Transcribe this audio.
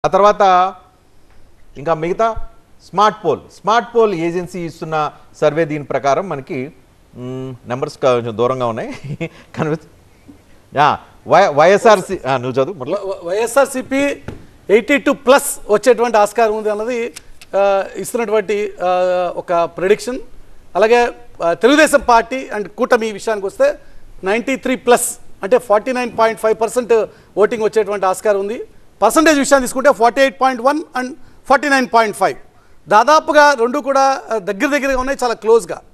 ఆ తర్వాత ఇంకా మిగతా smart poll smart poll agency ఇస్తున్న సర్వే దీని ప్రకారం మనకి నెంబర్స్ కొంచెం దూరంగా ఉన్నాయి కనిపి వైఎస్ఆర్సి నువ్వు చదువు మొదలు వ- వైఎస్ఆర్సీపీ ఎయిటీ టూ ప్లస్ వచ్చేటువంటి ఆస్కారం ఉంది అన్నది ఆ, ఇస్తున్నటువంటి ఆ, ఒక ప్రిడిక్షన్ అలాగే ఆ, తెలుగుదేశం పార్టీ అండ్ కూటమి విషయానికి వస్తే నైంటీ త్రీ ప్లస్ అంటే forty nine point five percent voting వచ్చేటువంటి ఆస్కారం ఉంది పర్సంటేజ్ విషయాన్ని తీసుకుంటే forty eight point one and forty nine point five దాదాపుగా రెండు కూడా ఆ, దగ్గర దగ్గరగా ఉన్నాయి చాలా క్లోజ్గా